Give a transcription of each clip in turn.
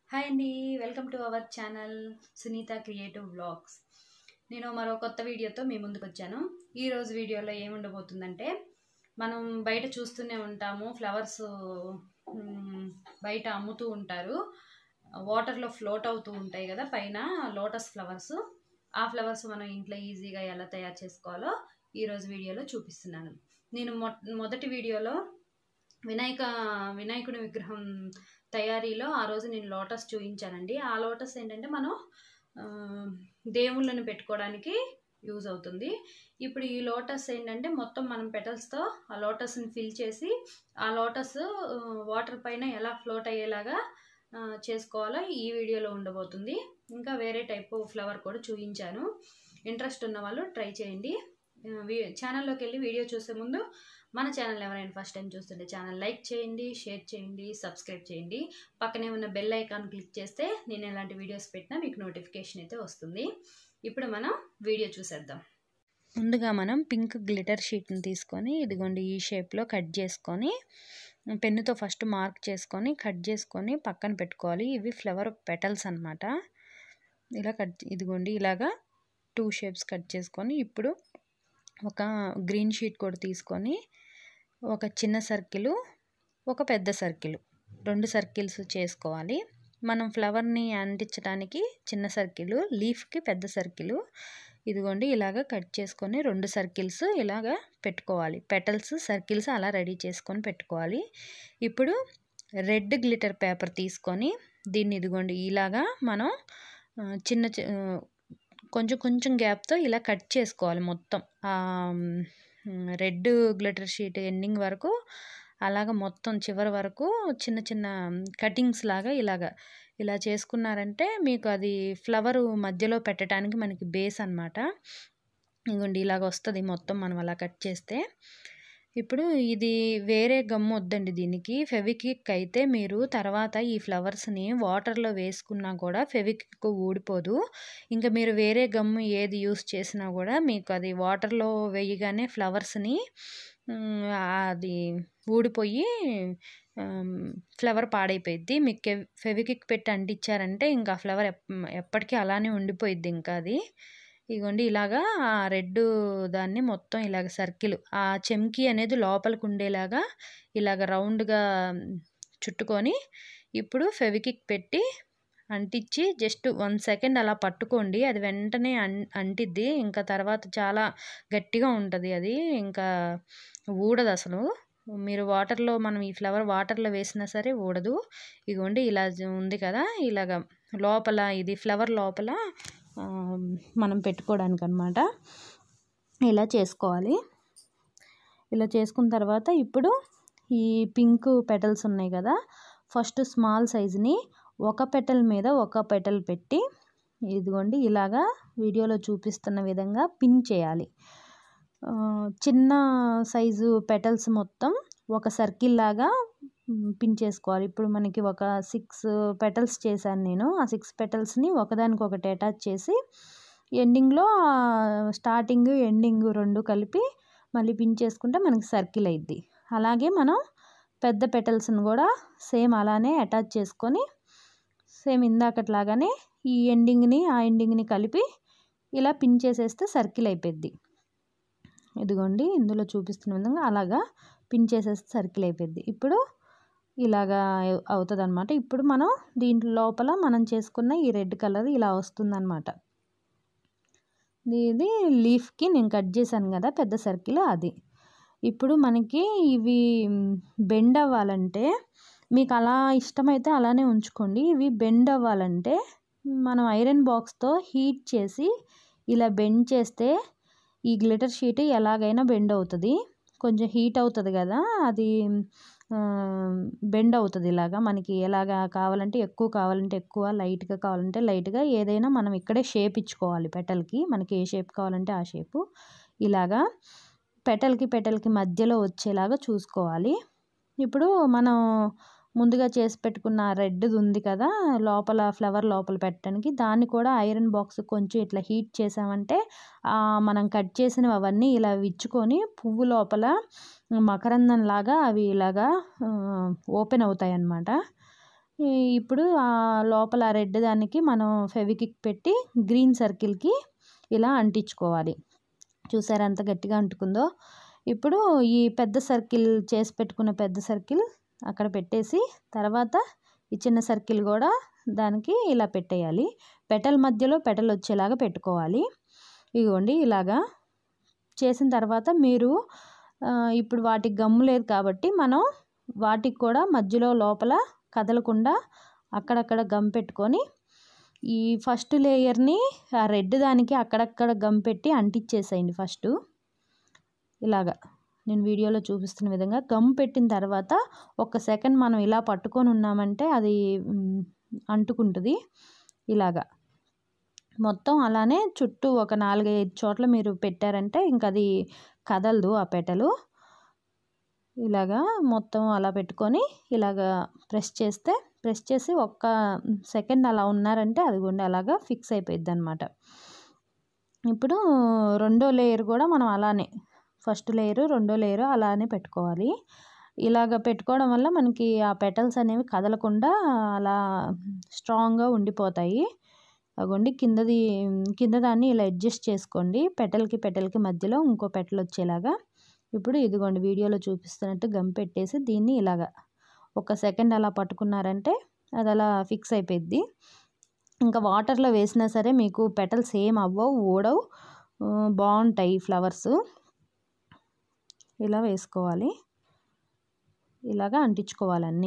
hi అండి welcome to our channel Sunitha creative vlogs నేను మరో కొత్త వీడియోతో మీ ముందుకు వచ్చాను ఈరోజు వీడియోలో ఏముండబోతుందంటే మనం బయట చూస్తూనే ఉంటాము ఫ్లవర్స్ మ్, బయట అమ్ముతూ ఉంటారు వాటర్లో ఫ్లోట్ అవుతూ ఉంటాయి కదా పైన లోటస్ ఫ్లవర్స్ ఆ ఫ్లవర్స్ మనం ఇంట్లో ఈజీగా ఎలా తయారు చేసుకోవాలో ఈరోజు వీడియోలో చూపిస్తున్నాను నేను మొ మొదటి వీడియోలో వినాయక వినాయకుడి విగ్రహం తయారీలో ఆ రోజు నేను లోటస్ చూపించానండి ఆ లోటస్ ఏంటంటే మనం ఆ, దేవుళ్ళని పెట్టుకోవడానికి యూజ్ అవుతుంది ఇప్పుడు ఈ లోటస్ ఏంటంటే మొత్తం మనం పెటల్స్తో ఆ లోటస్ని ఫిల్ చేసి ఆ లోటస్ వాటర్ పైన ఎలా ఫ్లోట్ అయ్యేలాగా ఆ, చేసుకోవాలో ఈ వీడియోలో ఉండబోతుంది ఇంకా వేరే టైప్ ఫ్లవర్ కూడా చూపించాను ఇంట్రెస్ట్ ఉన్న వాళ్ళు ట్రై చేయండి ఆ, వీ- ఛానల్లోకి వెళ్ళి వీడియో చూసే ముందు మన ఛానల్ ఎవరైనా ఫస్ట్ టైం చూస్తుంటే ఛానల్ లైక్ చేయండి షేర్ చేయండి సబ్స్క్రైబ్ చేయండి పక్కనే ఉన్న బెల్ ఐకాన్ క్లిక్ చేస్తే నేను ఎలాంటి వీడియోస్ పెట్టినా మీకు నోటిఫికేషన్ అయితే వస్తుంది ఇప్పుడు మనం వీడియో చూసేద్దాం ముందుగా మనం పింక్ గ్లిటర్ షీట్ని తీసుకొని ఇదిగోండి ఈ షేప్లో కట్ చేసుకొని పెన్నుతో ఫస్ట్ మార్క్ చేసుకొని కట్ చేసుకొని పక్కన పెట్టుకోవాలి ఇవి ఫ్లవర్ పెటల్స్ అన్నమాట ఇలా కట్ ఇదిగోండి ఇలాగా టూ షేప్స్ కట్ చేసుకొని ఇప్పుడు ఒక గ్రీన్ షీట్ కూడా తీసుకొని ఒక చిన్న సర్కిల్ ఒక పెద్ద సర్కిల్ రెండు సర్కిల్స్ చేసుకోవాలి మనం ఫ్లవర్ని అంటించడానికి చిన్న సర్కిల్ లీఫ్కి పెద్ద సర్కిల్ ఇదిగోండి ఇలాగ కట్ చేసుకొని రెండు సర్కిల్స్ ఇలాగ పెట్టుకోవాలి పెటల్స్ సర్కిల్స్ అలా రెడీ చేసుకొని పెట్టుకోవాలి ఇప్పుడు రెడ్ గ్లిటర్ పేపర్ తీసుకొని దీన్ని ఇదిగోండి ఇలాగా మనం ఆ, చిన్న చి- ఆ, కొంచెం కొంచెం గ్యాప్తో ఇలా కట్ చేసుకోవాలి మొత్తం రెడ్ గ్లిటర్ షీట్ ఎండింగ్ వరకు అలాగ మొత్తం చివరి వరకు చిన్న చిన్న కటింగ్స్ లాగా ఇలాగ ఇలా చేసుకున్నారంటే మీకు అది ఫ్లవర్ మధ్యలో పెట్టడానికి మనకి బేస్ అన్నమాట ఇదిగోండి ఇలాగ వస్తుంది మొత్తం మనం అలా కట్ చేస్తే ఇప్పుడు ఇది వేరే గమ్ వద్దండి దీనికి ఫెవిక్విక్ అయితే మీరు తర్వాత ఈ ఫ్లవర్స్ని వాటర్లో వేసుకున్నా కూడా ఫెవిక్విక్ ఊడిపోదు ఇంకా మీరు వేరే గమ్ ఏది యూస్ చేసినా కూడా మీకు అది వాటర్లో వేయగానే ఫ్లవర్స్ని మ్, అది ఊడిపోయి ఫ్లవర్ పాడైపోయిద్ది మీకు ఫెవిక్విక్ పెట్టి అంటించారంటే ఇంకా ఫ్లవర్ ఎప్పటికీ అలానే ఉండిపోయిద్ది ఇంకా అది ఇగోండి ఇలాగా ఆ రెడ్ దాన్ని మొత్తం ఇలాగ సర్కిల్ ఆ చెమ్కి అనేది లోపలికి ఉండేలాగా ఇలాగ రౌండ్గా చుట్టుకొని ఇప్పుడు ఫెవికిక్ పెట్టి అంటించి జస్ట్ వన్ సెకండ్ అలా పట్టుకోండి అది వెంటనే అన్ అంటిద్ది ఇంకా తర్వాత చాలా గట్టిగా ఉంటుంది అది ఇంకా ఊడదు అసలు మీరు వాటర్లో మనం ఈ ఫ్లవర్ వాటర్లో వేసినా సరే ఊడదు ఇగోండి ఇలా జ- ఉంది కదా ఇలాగ లోపల ఇది ఫ్లవర్ లోపల ఆ, మనం పెట్టుకోవడానికి అనమాట ఇలా చేసుకోవాలి ఇలా చేసుకున్న తర్వాత ఇప్పుడు ఈ పింక్ పెటల్స్ ఉన్నాయి కదా ఫస్ట్ స్మాల్ సైజుని ఒక పెటల్ మీద ఒక పెటల్ పెట్టి ఇదిగోండి ఇలాగా వీడియోలో చూపిస్తున్న విధంగా పిన్ చేయాలి ఆ, చిన్న సైజు పెటల్స్ మొత్తం ఒక సర్కిల్ లాగా మ్, పిన్ చేసుకోవాలి ఇప్పుడు మనకి ఒక సిక్స్ పెటల్స్ చేశాను నేను ఆ సిక్స్ పెటల్స్ని ఒకదానికొకటి అటాచ్ చేసి ఎండింగ్లో స్టార్టింగ్ ఎండింగ్ రెండు కలిపి మళ్ళీ పిన్ చేసుకుంటే మనకి సర్కిల్ అయింది అలాగే మనం పెద్ద పెటల్స్ని కూడా సేమ్ అలానే అటాచ్ చేసుకొని సేమ్ ఇందాకట్లాగానే ఈ ఎండింగ్ని ఆ ఎండింగ్ని కలిపి ఇలా పిన్ చేసేస్తే సర్కిల్ అయిపోద్ది ఇదిగోండి ఇందులో చూపిస్తున్న విధంగా అలాగా పిన్ చేసేస్తే సర్కిల్ అయిపోద్ది ఇప్పుడు ఇలాగా అవుతుంది అనమాట ఇప్పుడు మనం దీంట్లో లోపల మనం చేసుకున్న ఈ రెడ్ కలర్ ఇలా వస్తుందన్నమాట ఇది లీఫ్కి నేను కట్ చేశాను కదా పెద్ద సర్కిల్ అది ఇప్పుడు మనకి ఇవి బెండ్ అవ్వాలంటే మీకు అలా ఇష్టమైతే అలానే ఉంచుకోండి ఇవి బెండ్ అవ్వాలంటే మనం ఐరన్ బాక్స్తో హీట్ చేసి ఇలా బెండ్ చేస్తే ఈ గ్లిటర్ షీట్ ఎలాగైనా బెండ్ అవుతుంది కొంచెం హీట్ అవుతుంది కదా అది బెండ్ అవుతుంది ఇలాగా మనకి ఎలాగా కావాలంటే ఎక్కువ కావాలంటే ఎక్కువ లైట్గా కావాలంటే లైట్గా ఏదైనా మనం ఇక్కడే షేప్ ఇచ్చుకోవాలి పెటల్కి మనకి ఏ షేప్ కావాలంటే ఆ షేపు ఇలాగా పెటల్కి పెటల్కి మధ్యలో వచ్చేలాగా చూసుకోవాలి ఇప్పుడు మనం ముందుగా చేసి పెట్టుకున్న రెడ్ది ఉంది కదా లోపల ఫ్లవర్ లోపల పెట్టడానికి దాన్ని కూడా ఐరన్ బాక్స్ కొంచెం ఇట్లా హీట్ చేసామంటే ఆ మనం కట్ చేసినవి అవన్నీ ఇలా విచ్చుకొని పువ్వు లోపల మకరందం లాగా అవి ఇలాగా ఓపెన్ అవుతాయి అన్నమాట ఈ- ఇప్పుడు ఆ లోపల రెడ్ దానికి మనం ఫెవికిక్ పెట్టి గ్రీన్ సర్కిల్కి ఇలా అంటించుకోవాలి చూసారా ఎంత గట్టిగా అంటుకుందో ఇప్పుడు ఈ పెద్ద సర్కిల్ చేసి పెట్టుకున్న పెద్ద సర్కిల్ అక్కడ పెట్టేసి తర్వాత ఈ చిన్న సర్కిల్ కూడా దానికి ఇలా పెట్టేయాలి పెటల్ మధ్యలో పెటల్ వచ్చేలాగా పెట్టుకోవాలి ఇదిగోండి ఇలాగా చేసిన తర్వాత మీరు ఆ, ఇప్పుడు వాటికి గమ్ము లేదు కాబట్టి మనం వాటికి కూడా మధ్యలో లోపల కదలకుండా అక్కడక్కడ గమ్ పెట్టుకొని ఈ ఫస్ట్ లేయర్ని ఆ రెడ్ దానికి అక్కడక్కడ గమ్ పెట్టి అంటించేసేయండి ఫస్ట్ ఇలాగా నేను వీడియోలో చూపిస్తున్న విధంగా గమ్ పెట్టిన తర్వాత ఒక సెకండ్ మనం ఇలా పట్టుకొని ఉన్నామంటే అది మ్, అంటుకుంటుంది ఇలాగా మొత్తం అలానే చుట్టూ ఒక నాలుగైదు చోట్ల మీరు పెట్టారంటే ఇంక అది కదలదు ఆ పెటలు ఇలాగా మొత్తం అలా పెట్టుకొని ఇలాగా ప్రెస్ చేస్తే ప్రెస్ చేసి ఒక్క సెకండ్ అలా ఉన్నారంటే అదిగోండి అలాగా ఫిక్స్ అయిపోయింది అనమాట ఇప్పుడు రెండో లేయర్ కూడా మనం అలానే ఫస్ట్ లేయరు రెండో లేయరు అలానే పెట్టుకోవాలి ఇలాగ పెట్టుకోవడం వల్ల మనకి ఆ పెటల్స్ అనేవి కదలకుండా అలా స్ట్రాంగ్గా ఉండిపోతాయి అగోండి కిందది కింద దాన్ని ఇలా అడ్జస్ట్ చేసుకోండి పెటల్కి పెటల్కి మధ్యలో ఇంకో పెటల్ వచ్చేలాగా ఇప్పుడు ఇదిగోండి వీడియోలో చూపిస్తున్నట్టు గమ్ పెట్టేసి దీన్ని ఇలాగా ఒక సెకండ్ అలా పట్టుకున్నారంటే అది అలా ఫిక్స్ అయిపోద్ది ఇంకా వాటర్లో వేసినా సరే మీకు పెటల్స్ ఏం అవ్వవు ఊడవు ఆ, బాగుంటాయి ఫ్లవర్స్ ఇలా వేసుకోవాలి ఇలాగా అంటించుకోవాలన్నీ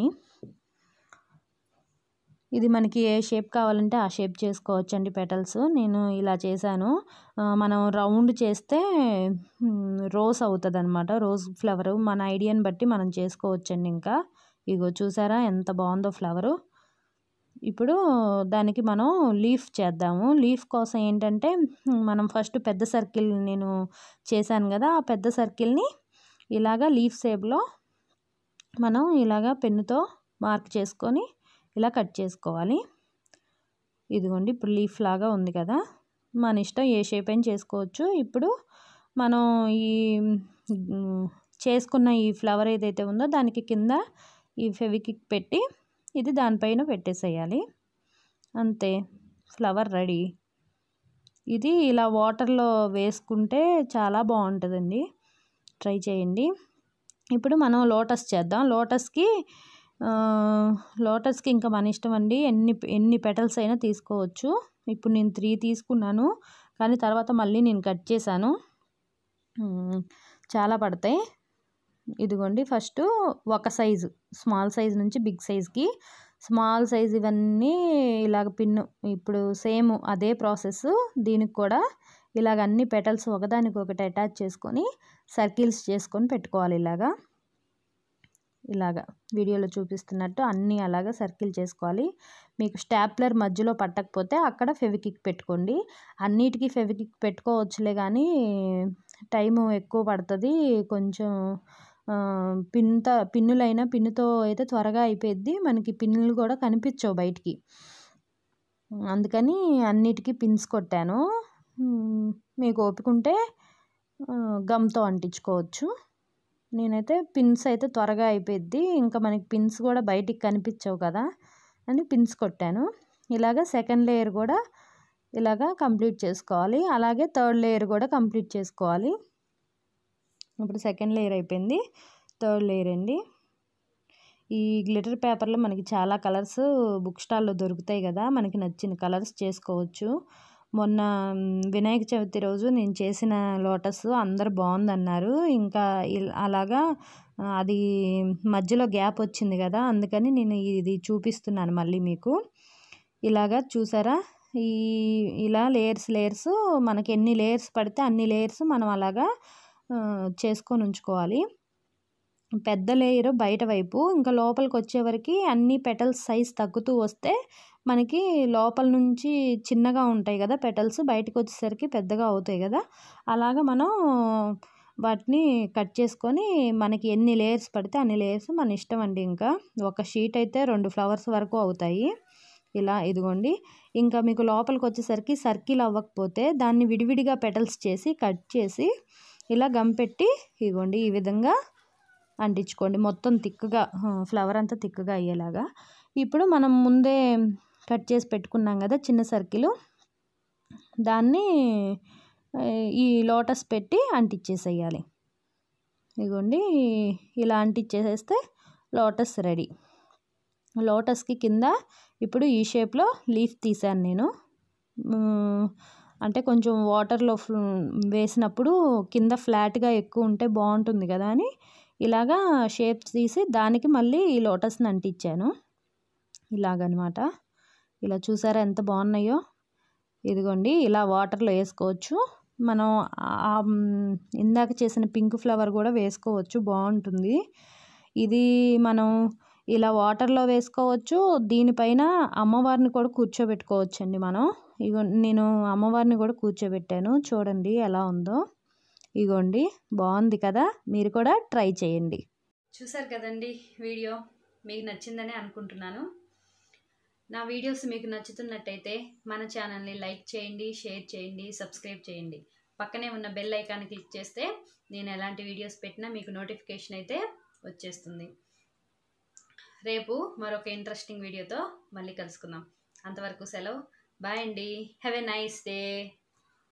ఇది మనకి ఏ షేప్ కావాలంటే ఆ షేప్ చేసుకోవచ్చు అండి పెటల్స్ నేను ఇలా చేశాను ఆ, మనం రౌండ్ చేస్తే రోజ్ అవుతుంది అనమాట రోజ్ ఫ్లవర్ మన ఐడియాని బట్టి మనం చేసుకోవచ్చండి ఇంకా ఇగో చూసారా ఎంత బాగుందో ఫ్లవరు ఇప్పుడు దానికి మనం లీఫ్ చేద్దాము లీఫ్ కోసం ఏంటంటే మనం ఫస్ట్ పెద్ద సర్కిల్ నేను చేశాను కదా ఆ పెద్ద సర్కిల్ని ఇలాగా లీఫ్ షేప్లో మనం ఇలాగా పెన్నుతో మార్క్ చేసుకొని ఇలా కట్ చేసుకోవాలి ఇదిగోండి ఇప్పుడు లీఫ్ లాగా ఉంది కదా మన ఇష్టం ఏ షేప్ అయినా చేసుకోవచ్చు ఇప్పుడు మనం ఈ మ్, చేసుకున్న ఈ ఫ్లవర్ ఏదైతే ఉందో దానికి కింద ఈ ఫెవికిక్ పెట్టి ఇది దానిపైన పెట్టేసేయాలి అంతే ఫ్లవర్ రెడీ ఇది ఇలా వాటర్లో వేసుకుంటే చాలా బాగుంటుందండి ట్రై చేయండి ఇప్పుడు మనం లోటస్ చేద్దాం లోటస్కి ఆ, లోటస్కి ఇంకా మన ఇష్టం అండి ఎన్ని ఎన్ని పెటల్స్ అయినా తీసుకోవచ్చు ఇప్పుడు నేను త్రీ తీసుకున్నాను కానీ తర్వాత మళ్ళీ నేను కట్ చేశాను మ్, చాలా పడతాయి ఇదిగోండి ఫస్ట్ ఒక సైజు స్మాల్ సైజ్ నుంచి బిగ్ సైజ్కి స్మాల్ సైజ్ ఇవన్నీ ఇలాగ పిన్ను ఇప్పుడు సేమ్ అదే ప్రాసెస్ దీనికి కూడా ఇలాగ అన్ని పెటల్స్ ఒకదానికి ఒకటి అటాచ్ చేసుకొని సర్కిల్స్ చేసుకొని పెట్టుకోవాలి ఇలాగా ఇలాగా వీడియోలో చూపిస్తున్నట్టు అన్నీ అలాగా సర్కిల్ చేసుకోవాలి మీకు స్టాప్లర్ మధ్యలో పట్టకపోతే అక్కడ ఫెవికిక్ పెట్టుకోండి అన్నిటికీ ఫెవికిక్ పెట్టుకోవచ్చులే కానీ టైము ఎక్కువ పడుతుంది కొంచెం ఆ, పిన్త పిన్నులైనా పిన్నుతో అయితే త్వరగా అయిపోద్ది మనకి పిన్నులు కూడా కనిపించవు బయటికి అందుకని అన్నిటికీ పిన్స్ కొట్టాను మ్, మీకు ఓపిక ఉంటే ఆ, గమ్తో అంటించుకోవచ్చు నేనైతే పిన్స్ అయితే త్వరగా అయిపోద్ది ఇంకా మనకి పిన్స్ కూడా బయటికి కనిపించవు కదా అని పిన్స్ కొట్టాను ఇలాగ సెకండ్ లేయర్ కూడా ఇలాగా కంప్లీట్ చేసుకోవాలి అలాగే థర్డ్ లేయర్ కూడా కంప్లీట్ చేసుకోవాలి ఇప్పుడు సెకండ్ లేయర్ అయిపోయింది థర్డ్ లేయర్ అండి ఈ గ్లిటర్ పేపర్లో మనకి చాలా కలర్స్ బుక్ స్టాల్లో దొరుకుతాయి కదా మనకి నచ్చిన కలర్స్ చేసుకోవచ్చు మొన్న మ్, వినాయక చవితి రోజు నేను చేసిన లోటస్ అందరు బాగుందన్నారు ఇంకా ఇల్- అలాగా ఆ, అది మధ్యలో గ్యాప్ వచ్చింది కదా అందుకని నేను ఇది చూపిస్తున్నాను మళ్ళీ మీకు ఇలాగా చూసారా ఈ ఇలా లేయర్స్ లేయర్స్ మనకి ఎన్ని లేయర్స్ పడితే అన్ని లేయర్స్ మనం అలాగా ఆ, చేసుకొని ఉంచుకోవాలి పెద్ద లేయర్ బయట వైపు ఇంకా లోపలికి వచ్చేవరకు అన్ని పెటల్స్ సైజ్ తగ్గుతూ వస్తే మనకి లోపల నుంచి చిన్నగా ఉంటాయి కదా పెటల్స్ బయటకు వచ్చేసరికి పెద్దగా అవుతాయి కదా అలాగా మనం వాటిని కట్ చేసుకొని మనకి ఎన్ని లేయర్స్ పడితే అన్ని లేయర్స్ మన ఇష్టం అండి ఇంకా ఒక షీట్ అయితే రెండు ఫ్లవర్స్ వరకు అవుతాయి ఇలా ఇదిగోండి ఇంకా మీకు లోపలికి వచ్చేసరికి సర్కిల్ అవ్వకపోతే దాన్ని విడివిడిగా పెటల్స్ చేసి కట్ చేసి ఇలా గమ్ పెట్టి ఇదిగోండి ఈ విధంగా అంటించుకోండి మొత్తం తిక్కుగా ఫ్లవర్ అంతా తిక్కుగా అయ్యేలాగా ఇప్పుడు మనం ముందే కట్ చేసి పెట్టుకున్నాం కదా చిన్న సర్కిల్ దాన్ని ఆ, ఈ లోటస్ పెట్టి అంటించేసేయాలి ఇదిగోండి ఇలా అంటించేసేస్తే లోటస్ రెడీ లోటస్కి కింద ఇప్పుడు ఈ షేప్లో లీఫ్ తీసాను నేను మ్, అంటే కొంచెం వాటర్లో వేసినప్పుడు కింద ఫ్లాట్గా ఎక్కువ ఉంటే బాగుంటుంది కదా అని ఇలాగా షేప్ తీసి దానికి మళ్ళీ ఈ లోటస్ని అంటించాను ఇలాగనమాట ఇలా చూసారా ఎంత బాగున్నాయో ఇదిగోండి ఇలా వాటర్లో వేసుకోవచ్చు మనం ఆ, మ్, ఇందాక చేసిన పింక్ ఫ్లవర్ కూడా వేసుకోవచ్చు బాగుంటుంది ఇది మనం ఇలా వాటర్లో వేసుకోవచ్చు దీనిపైన అమ్మవారిని కూడా కూర్చోబెట్టుకోవచ్చు అండి మనం ఇగో నేను అమ్మవారిని కూడా కూర్చోబెట్టాను చూడండి ఎలా ఉందో ఇగోండి బాగుంది కదా మీరు కూడా ట్రై చేయండి చూసారు కదండి వీడియో మీకు నచ్చిందని అనుకుంటున్నాను నా వీడియోస్ మీకు నచ్చుతున్నట్టయితే మన ఛానల్ని లైక్ చేయండి షేర్ చేయండి సబ్స్క్రైబ్ చేయండి పక్కనే ఉన్న బెల్ ఐకాన్ క్లిక్ చేస్తే నేను ఎలాంటి వీడియోస్ పెట్టినా మీకు నోటిఫికేషన్ అయితే వచ్చేస్తుంది రేపు మరొక ఇంట్రెస్టింగ్ వీడియోతో మళ్ళీ కలుసుకుందాం అంతవరకు సెలవు బాయ్ అండి హ్యావ్ ఎ నైస్ డే